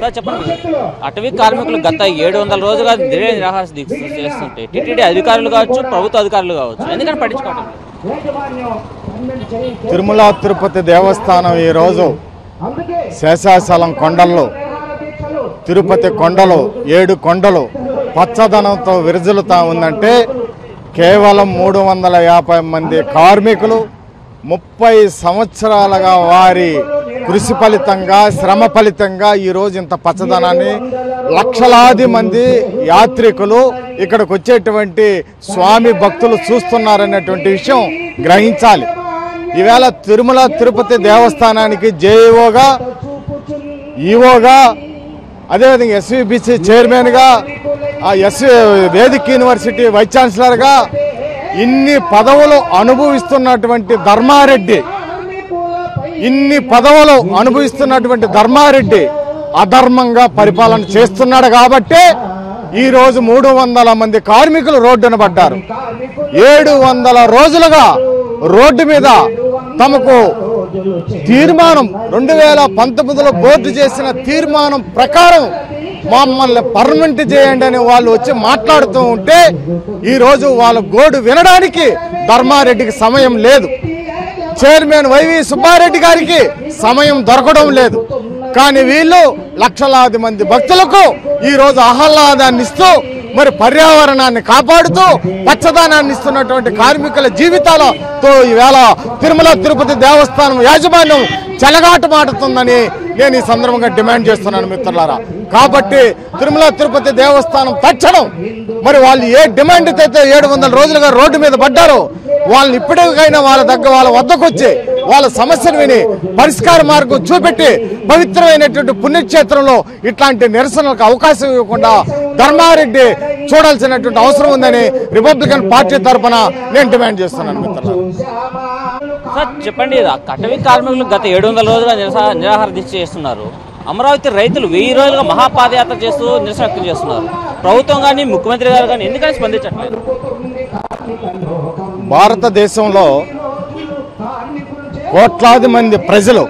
Sir చెప్పండి అటవీ కార్మికులు గత ఏడు వందల రోజులుగా దివ్య నిరాహార దీక్ష చేస్తుంటే టీటీడీ అధికారులు కావచ్చు ప్రభుత్వ అధికారులు కావచ్చు ఎందుకని పట్టించుకోవడం లేదు? తిరుమల తిరుపతి దేవస్థానం ఈరోజు శేషాచలం కొండల్లో తిరుపతి కొండలు ఏడు కొండలు పచ్చదనంతో విరజిల్లుతా ఉందంటే కేవలం మూడు వందల యాభై మంది కార్మికులు ముప్పై సంవత్సరాలుగా వారి కృషి ఫలితంగా శ్రమ ఫలితంగా ఈరోజు ఇంత పచ్చదనాన్ని లక్షలాది మంది యాత్రికులు ఇక్కడికి వచ్చేటువంటి స్వామి భక్తులు చూస్తున్నారనేటువంటి విషయం గ్రహించాలి ఈవేళ తిరుమల తిరుపతి దేవస్థానానికి జేఈఓగా ఈఓగా అదేవిధంగా ఎస్విబిసి చైర్మన్గా ఆ ఎస్ వేదిక్ యూనివర్సిటీ వైస్ ఛాన్సలర్గా ఇన్ని పదవులు అనుభవిస్తున్నటువంటి ధర్మారెడ్డి ఇన్ని పదవులు అనుభవిస్తున్నటువంటి ధర్మారెడ్డి అధర్మంగా పరిపాలన చేస్తున్నాడు కాబట్టే ఈ రోజు మూడు వందల మంది కార్మికులు రోడ్డున పడ్డారు ఏడు వందల రోజులుగా రోడ్డు మీద తమకు తీర్మానం రెండు వేల పంతొమ్మిదిలో బోర్డు చేసిన తీర్మానం ప్రకారం మమ్మల్ని పర్మనెంట్ చేయండి అని వాళ్ళు వచ్చి మాట్లాడుతూ ఉంటే ఈ రోజు వాళ్ళ గోడు వినడానికి ధర్మారెడ్డికి సమయం లేదు చైర్మన్ వైవి సుబ్బారెడ్డి గారికి సమయం దొరకడం లేదు కానీ వీళ్ళు లక్షలాది మంది భక్తులకు ఈ రోజు ఆహ్లాదాన్ని ఇస్తూ మరి పర్యావరణాన్ని కాపాడుతూ పచ్చదనాన్ని ఇస్తున్నటువంటి కార్మికుల జీవితాలతో ఈవేళ తిరుమల తిరుపతి దేవస్థానం యాజమాన్యం చెలగాట మాడుతుందని నేను ఈ సందర్భంగా డిమాండ్ చేస్తున్నాను మిత్రులారా కాబట్టి తిరుమల తిరుపతి దేవస్థానం తక్షణం మరి వాళ్ళు ఏ డిమాండ్ అయితే ఏడు వందల రోజులుగా రోడ్డు మీద పడ్డారో వాళ్ళని ఇప్పటికైనా వాళ్ళ దగ్గర వాళ్ళ వద్దకు వచ్చి వాళ్ళ సమస్యను విని పరిష్కార మార్గం చూపెట్టి పవిత్రమైనటువంటి పుణ్యక్షేత్రంలో ఇట్లాంటి నిరసనలకు అవకాశం ఇవ్వకుండా ధర్మారెడ్డి చూడాల్సినటువంటి అవసరం ఉందని రిపబ్లికన్ పార్టీ తరఫున నేను డిమాండ్ చేస్తున్నాను మిత్రులారా సార్ చెప్పండి ఇది అటవీ కార్మికులు గత ఏడు వందల రోజులుగా నిరస నిరాహార దీక్ష చేస్తున్నారు అమరావతి రైతులు వెయ్యి రోజులుగా మహాపాదయాత్ర చేస్తూ నిరసన వ్యక్తం చేస్తున్నారు ప్రభుత్వం కానీ ముఖ్యమంత్రి గారు కానీ ఎందుకని స్పందించట్లేదు భారతదేశంలో కోట్లాది మంది ప్రజలు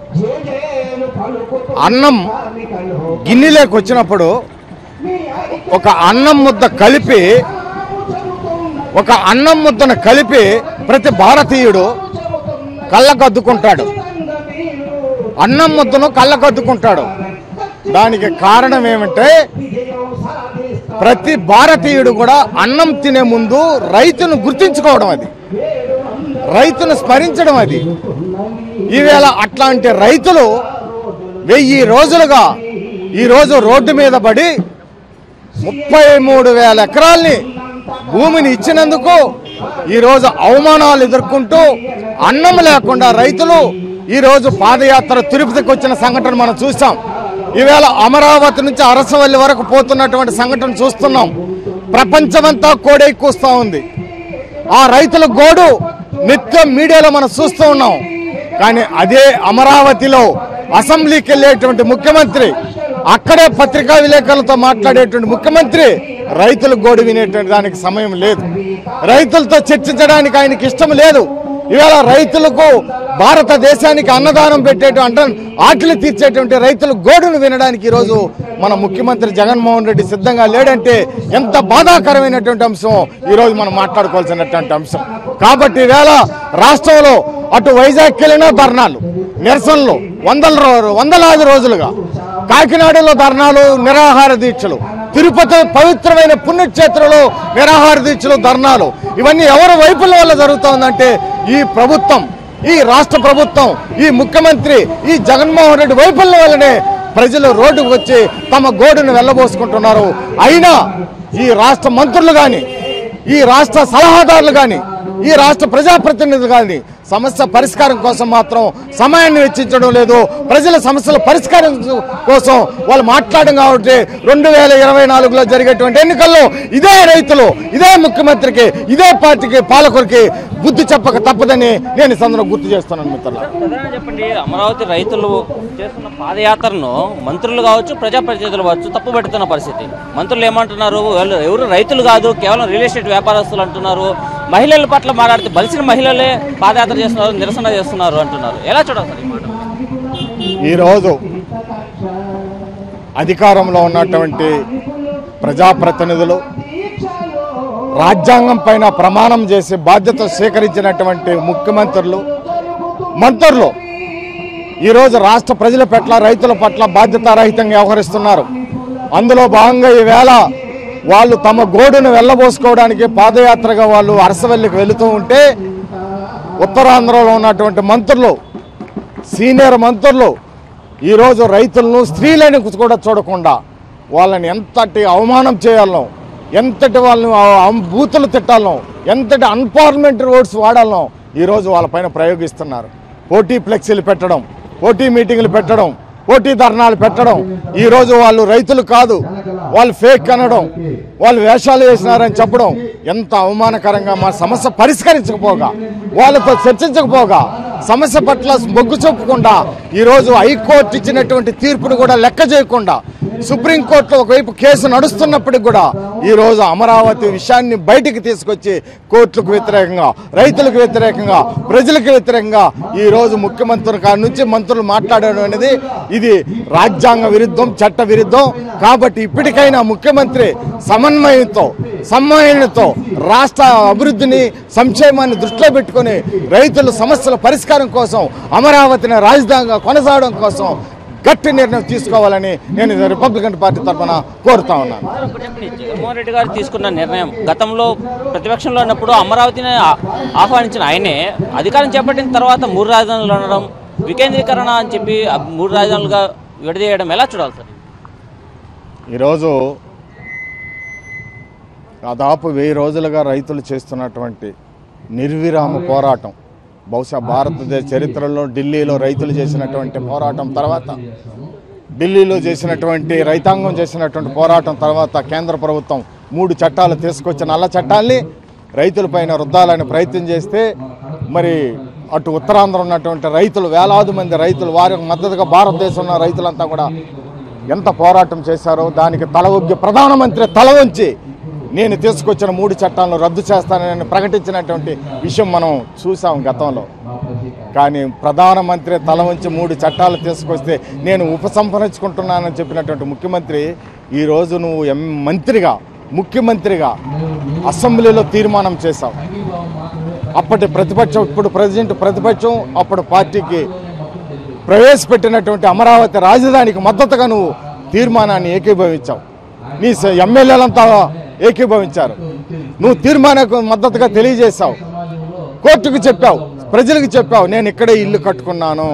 అన్నం గిన్నెలోకి వచ్చినప్పుడు ఒక అన్నం ముద్ద కలిపి ఒక అన్నం ముద్దను కలిపి ప్రతి భారతీయుడు కళ్ళకద్దుకుంటాడు అన్నం ముద్దను కళ్ళకద్దుకుంటాడు దానికి కారణం ఏమంటే ప్రతి భారతీయుడు కూడా అన్నం తినే ముందు రైతును గుర్తించుకోవడం అది రైతును స్మరించడం అది ఈవేళ అట్లాంటి రైతులు వెయ్యి రోజులుగా ఈరోజు రోడ్డు మీద పడి ముప్పై మూడు వేల ఎకరాల్ని భూమిని ఇచ్చినందుకు ఈరోజు అవమానాలు ఎదుర్కొంటూ అన్నం లేకుండా రైతులు ఈరోజు పాదయాత్ర తిరుపతికి వచ్చిన సంఘటన మనం చూసాం ఈవేళ అమరావతి నుంచి అరసవల్లి వరకు పోతున్నటువంటి సంఘటన చూస్తున్నాం ప్రపంచమంతా కోడై కూస్తూ ఉంది ఆ రైతుల గోడు నిత్యం మీడియాలో మనం చూస్తూ ఉన్నాం కానీ అదే అమరావతిలో అసెంబ్లీకి వెళ్ళేటువంటి ముఖ్యమంత్రి అక్కడే పత్రికా విలేకరులతో మాట్లాడేటువంటి ముఖ్యమంత్రి రైతుల గోడు వినేటువంటి దానికి సమయం లేదు రైతులతో చర్చించడానికి ఆయనకి ఇష్టం లేదు ఇవాళ రైతులకు భారతదేశానికి అన్నదానం పెట్టేటువంటి ఆకలి తీర్చేటువంటి రైతుల గోడును వినడానికి ఈరోజు మన ముఖ్యమంత్రి జగన్మోహన్ రెడ్డి సిద్ధంగా లేడంటే ఎంత బాధాకరమైనటువంటి అంశం ఈరోజు మనం మాట్లాడుకోవాల్సినటువంటి అంశం కాబట్టి ఈవేళ రాష్ట్రంలో అటు వైజాగ్ వెళ్ళినా ధర్నాలు నిరసనలు వందల రో- వందలాది రోజులుగా కాకినాడలో ధర్నాలు నిరాహార దీక్షలు తిరుపతి పవిత్రమైన పుణ్యక్షేత్రంలో నిరాహార దీక్షలు ధర్నాలు ఇవన్నీ ఎవరి వైపుల వల్ల జరుగుతోందంటే ఈ ప్రభుత్వం ఈ రాష్ట్ర ప్రభుత్వం ఈ ముఖ్యమంత్రి ఈ జగన్మోహన్ రెడ్డి వైఫల్యం వల్లనే ప్రజలు రోడ్డుకు వచ్చి తమ గోడును వెళ్ళబోసుకుంటున్నారు అయినా ఈ రాష్ట్ర మంత్రులు కానీ ఈ రాష్ట్ర సలహాదారులు కానీ ఈ రాష్ట్ర ప్రజాప్రతినిధులు కానీ సమస్య పరిష్కారం కోసం మాత్రం సమయాన్ని వెచ్చించడం లేదు ప్రజల సమస్యల పరిష్కారం కోసం వాళ్ళు మాట్లాడడం కాబట్టి రెండు వేల ఇరవై నాలుగులో జరిగేటువంటి ఎన్నికల్లో ఇదే రైతులు ఇదే ముఖ్యమంత్రికి ఇదే పార్టీకి పాలకులకి బుద్ధి చెప్పక తప్పదని నేను ఈ సందర్భంగా గుర్తు చేస్తున్నాను మిత్రులు ప్రధానంగా చెప్పండి అమరావతి రైతులు చేస్తున్న పాదయాత్రను మంత్రులు కావచ్చు ప్రజాప్రతినిధులు కావచ్చు తప్పు పెడుతున్న పరిస్థితి మంత్రులు ఏమంటున్నారు వాళ్ళు ఎవరు రైతులు కాదు కేవలం రియల్ ఎస్టేట్ వ్యాపారస్తులు అంటున్నారు మహిళల పట్ల మాట్లాడితే బలిసిన మహిళలే పాదయాత్ర చేస్తున్నారు నిరసన చేస్తున్నారు అంటున్నారు ఎలా చూడాలి సార్ ఈ మాట ఈరోజు అధికారంలో ఉన్నటువంటి ప్రజాప్రతినిధులు రాజ్యాంగం పైన ప్రమాణం చేసి బాధ్యత స్వీకరించినటువంటి ముఖ్యమంత్రులు మంత్రులు ఈరోజు రాష్ట్ర ప్రజల పట్ల రైతుల పట్ల బాధ్యతారహితంగా వ్యవహరిస్తున్నారు అందులో భాగంగా ఈవేళ వాళ్ళు తమ గోడును వెళ్ళబోసుకోవడానికి పాదయాత్రగా వాళ్ళు అరసవల్లికి వెళుతూ ఉంటే ఉత్తరాంధ్రలో ఉన్నటువంటి మంత్రులు సీనియర్ మంత్రులు ఈరోజు రైతులను స్త్రీలను కూడా చూడకుండా వాళ్ళని ఎంతటి అవమానం చేయాలనో ఎంతటి వాళ్ళని ఆ- ఆ బూతులు తిట్టాలనో ఎంతటి అన్పార్లమెంటరీ వర్డ్స్ వాడాలనో ఈరోజు వాళ్ళపైన ప్రయోగిస్తున్నారు పోటీ ఫ్లెక్సీలు పెట్టడం పోటీ మీటింగులు పెట్టడం పోటీ ధర్నాలు పెట్టడం ఈరోజు వాళ్ళు రైతులు కాదు వాళ్ళు ఫేక్ అనడం వాళ్ళు వేషాలు వేసినారని చెప్పడం ఎంత అవమానకరంగా మా సమస్య పరిష్కరించకపోగా వాళ్ళతో చర్చించకపోగా సమస్య పట్ల మొగ్గు చూపకుండా ఈరోజు హైకోర్టు ఇచ్చినటువంటి తీర్పును కూడా లెక్క చేయకుండా సుప్రీంకోర్టులో ఒకవైపు కేసు నడుస్తున్నప్పటికి కూడా ఈరోజు అమరావతి విషయాన్ని బయటికి తీసుకొచ్చి కోర్టులకు వ్యతిరేకంగా రైతులకు వ్యతిరేకంగా ప్రజలకు వ్యతిరేకంగా ఈరోజు ముఖ్యమంత్రి కాడి నుంచి మంత్రులు మాట్లాడడం అనేది ఇది రాజ్యాంగ విరుద్ధం చట్ట విరుద్ధం కాబట్టి ఇప్పటికైనా ముఖ్యమంత్రి సమన్వయంతో సమ్మేళనతో రాష్ట్ర అభివృద్ధిని సంక్షేమాన్ని దృష్టిలో పెట్టుకొని రైతుల సమస్యల పరిష్కారం కోసం అమరావతిని రాజధానిగా కొనసాగడం కోసం గట్టి నిర్ణయం తీసుకోవాలని నేను రిపబ్లికన్ పార్టీ తరఫున కోరుతా ఉన్నాను ఒకటి చెప్పండి, జగన్మోహన్ రెడ్డి గారు తీసుకున్న నిర్ణయం గతంలో ప్రతిపక్షంలో ఉన్నప్పుడు అమరావతిని ఆ- ఆహ్వానించిన ఆయనే అధికారం చేపట్టిన తర్వాత మూడు రాజధానులు అనడం వికేంద్రీకరణ అని చెప్పి ఆ మూడు రాజధానులుగా విడదీయడం ఎలా చూడాలి సార్ ఈరోజు దాదాపు వెయ్యి రోజులుగా రైతులు చేస్తున్నటువంటి నిర్విరామ పోరాటం బహుశా భారతదేశ చరిత్రలో ఢిల్లీలో రైతులు చేసినటువంటి పోరాటం తర్వాత ఢిల్లీలో చేసినటువంటి రైతాంగం చేసినటువంటి పోరాటం తర్వాత కేంద్ర ప్రభుత్వం మూడు చట్టాలు తీసుకొచ్చిన నల్ల చట్టాల్ని రైతులపైన రుద్దాలని ప్రయత్నం చేస్తే మరి అటు ఉత్తరాంధ్ర ఉన్నటువంటి రైతులు వేలాది మంది రైతులు వారికి మద్దతుగా భారతదేశంలో రైతులంతా కూడా ఎంత పోరాటం చేశారో దానికి తల ఒగ్గి ప్రధానమంత్రి తల వంచి నేను తీసుకొచ్చిన మూడు చట్టాలను రద్దు చేస్తానని ప్రకటించినటువంటి విషయం మనం చూసాం గతంలో కానీ ప్రధానమంత్రి తల వంచి మూడు చట్టాలు తీసుకొస్తే నేను ఉపసంహరించుకుంటున్నానని చెప్పినటువంటి ముఖ్యమంత్రి ఈరోజు నువ్వు ఎం మంత్రిగా ముఖ్యమంత్రిగా అసెంబ్లీలో తీర్మానం చేశావు అప్పటి ప్రతిపక్షం ఇప్పుడు ప్రజెంట్ ప్రతిపక్షం అప్పుడు పార్టీకి ప్రవేశపెట్టినటువంటి అమరావతి రాజధానికి మద్దతుగా నువ్వు తీర్మానాన్ని ఏకీభవించావు నీ స- ఎమ్మెల్యేలంతా ఏకీభవించారు నువ్వు తీర్మానానికి మద్దతుగా తెలియజేశావు కోర్టుకు చెప్పావు ప్రజలకు చెప్పావు నేను ఇక్కడే ఇల్లు కట్టుకున్నాను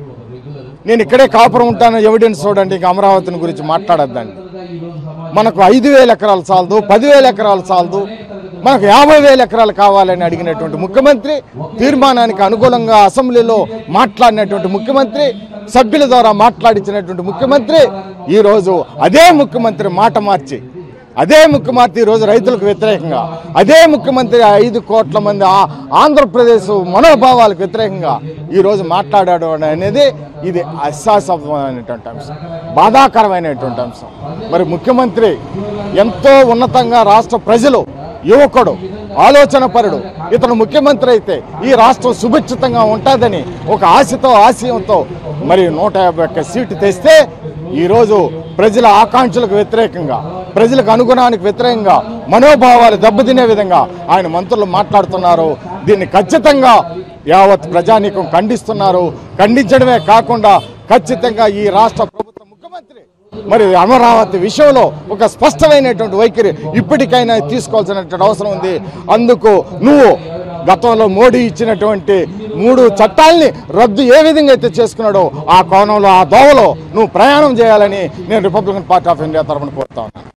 నేను ఇక్కడే కాపురం ఉంటాను ఎవిడెన్స్ చూడండి ఇంకా అమరావతిని గురించి మాట్లాడద్దండి మనకు ఐదు వేల ఎకరాలు చాలదు పదివేల ఎకరాలు చాలదు మనకు యాభై వేల ఎకరాలు కావాలని అడిగినటువంటి ముఖ్యమంత్రి తీర్మానానికి అనుకూలంగా అసెంబ్లీలో మాట్లాడినటువంటి ముఖ్యమంత్రి సభ్యుల ద్వారా మాట్లాడించినటువంటి ముఖ్యమంత్రి ఈరోజు అదే ముఖ్యమంత్రి మాట మార్చి అదే ముఖ్యమంత్రి ఈరోజు రైతులకు వ్యతిరేకంగా అదే ముఖ్యమంత్రి ఐదు కోట్ల మంది ఆ- ఆంధ్రప్రదేశ్ మనోభావాలకు వ్యతిరేకంగా ఈరోజు మాట్లాడాడు అనేది ఇది అశాసమైనటువంటి అంశం బాధాకరమైనటువంటి అంశం మరి ముఖ్యమంత్రి ఎంతో ఉన్నతంగా రాష్ట్ర ప్రజలు యువకుడు ఆలోచన పరుడు ఇతను ముఖ్యమంత్రి అయితే ఈ రాష్ట్రం సుభిక్షితంగా ఉంటుందని ఒక ఆశతో ఆశయంతో మరి నూట యాభై ఒక్క సీటు తెస్తే ఈరోజు ప్రజల ఆకాంక్షలకు వ్యతిరేకంగా ప్రజలకు అనుగుణానికి వ్యతిరేకంగా మనోభావాలు దెబ్బతినే విధంగా ఆయన మంత్రులు మాట్లాడుతున్నారు దీన్ని ఖచ్చితంగా యావత్ ప్రజానీకం ఖండిస్తున్నారు ఖండించడమే కాకుండా ఖచ్చితంగా ఈ రాష్ట్ర ప్రభుత్వ ముఖ్యమంత్రి మరి అమరావతి విషయంలో ఒక స్పష్టమైనటువంటి వైఖరి ఇప్పటికైనా తీసుకోవాల్సినటువంటి అవసరం ఉంది అందుకు నువ్వు గతంలో మోడీ ఇచ్చినటువంటి మూడు చట్టాల్ని రద్దు ఏ విధంగా అయితే చేసుకున్నాడో ఆ కోణంలో ఆ దోవలో నువ్వు ప్రయాణం చేయాలని నేను రిపబ్లికన్ పార్టీ ఆఫ్ ఇండియా తరఫున కోరుతా ఉన్నాను